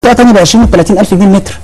منطقه ثانيه ب 20 و 30 الف جنيه المتر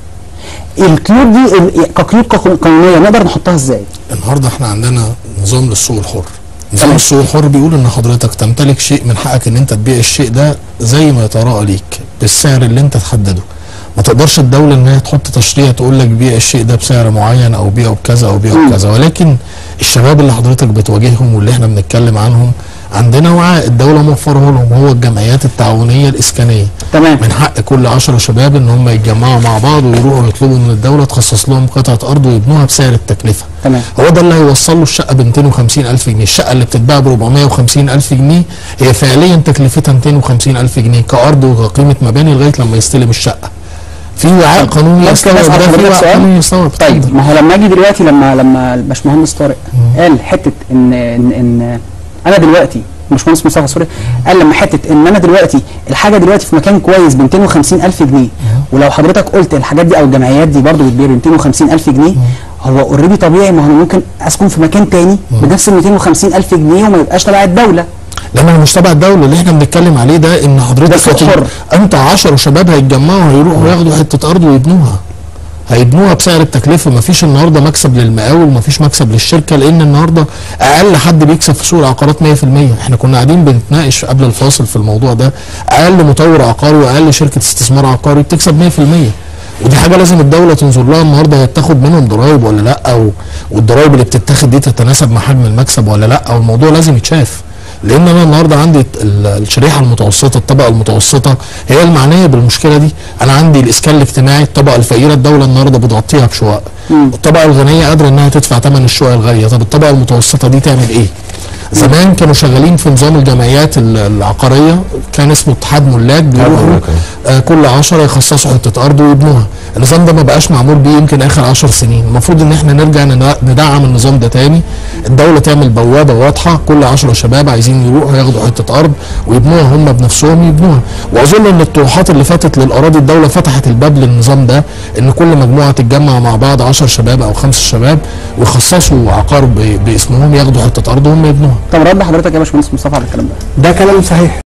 القيود دي ال- كقيود قانونيه نقدر نحطها ازاي؟ النهارده احنا عندنا نظام للسوق الحر نظام تمام. السوق الحر بيقول ان حضرتك تمتلك شيء من حقك ان انت تبيع الشيء ده زي ما يتراءى ليك بالسعر اللي انت تحدده ما تقدرش الدوله ان هي تحط تشريع تقول لك بيع الشيء ده بسعر معين او بيعه بكذا او بيعه بكذا ولكن الشباب اللي حضرتك بتواجههم واللي احنا بنتكلم عنهم عندنا وعاء الدوله موفره لهم هو الجمعيات التعاونيه الاسكانيه تمام من حق كل 10 شباب ان هم يتجمعوا مع بعض ويروحوا يطلبوا من الدوله تخصص لهم قطعه ارض ويبنوها بسعر التكلفه تمام هو ده اللي هيوصل له الشقه ب 250 الف جنيه الشقه اللي بتتباع ب 450 الف جنيه هي فعليا تكلفتها 250 الف جنيه كارض وكقيمه مباني لغايه لما يستلم الشقه في وعاء قانوني ممكن يستوعب أسأل ده في حضرتك وعاء سؤال؟ قانوني يستوعب طيب ما هو لما اجي دلوقتي لما لما الباشمهندس طارق قال حته ان ان, إن انا دلوقتي باشمهندس مصطفى سوري قال لما حته ان انا دلوقتي الحاجه دلوقتي في مكان كويس ب 250 الف جنيه ولو حضرتك قلت الحاجات دي او الجمعيات دي برضو بتبيع ب 250 الف جنيه هو اوريدي طبيعي ما هو أنا ممكن اسكن في مكان تاني بنفس ال 250 الف جنيه وما يبقاش تبع الدوله لان انا مش تبع الدوله اللي احنا بنتكلم عليه ده ان ده حضرتك سوق هتبقى- حر. انت 10 شباب هيتجمعوا هيروحوا ياخدوا حته ارض ويبنوها هيبنوها بسعر التكلفه مفيش النهارده مكسب للمقاول مفيش مكسب للشركه لان النهارده اقل حد بيكسب في سوق العقارات 100% احنا كنا قاعدين بنتناقش قبل الفاصل في الموضوع ده اقل مطور عقاري واقل شركه استثمار عقاري بتكسب 100% ودي حاجه لازم الدوله تنظر لها النهارده هي بتاخد منهم ضرائب ولا لا او والضرائب اللي بتتاخد دي تتناسب مع حجم المكسب ولا لا او الموضوع لازم يتشاف لان انا النهارده عندي ال- الشريحه المتوسطه الطبقه المتوسطه هي المعنيه بالمشكله دي انا عندي الاسكان الاجتماعي الطبقه الفقيره الدوله النهارده بتغطيها بشقق الطبقه الغنيه قادره انها تدفع ثمن الشقق الغاليه طب الطبقه المتوسطه دي تعمل ايه زمان كانوا شغالين في نظام الجمعيات ال- العقاريه كان اسمه اتحاد ملاك بيروحوا آه كل 10 يخصصوا حته ارض ويبنوها النظام ده ما بقاش معمول بيه يمكن اخر 10 سنين المفروض ان احنا نرجع ندع- ندعم النظام ده تاني الدوله تعمل بوابه واضحه كل 10 شباب عايزين يروحوا ياخدوا حته ارض ويبنوها هم بنفسهم يبنوها واظن ان الطروحات اللي فاتت للاراضي الدوله فتحت الباب للنظام ده ان كل مجموعه تتجمع مع بعض 10 شباب او خمسة شباب ويخصصوا عقار ب- باسمهم ياخدوا حته ارض وهم يبنوها طب رد حضرتك يا باشمهندس مصطفى على الكلام ده ده كلام صحيح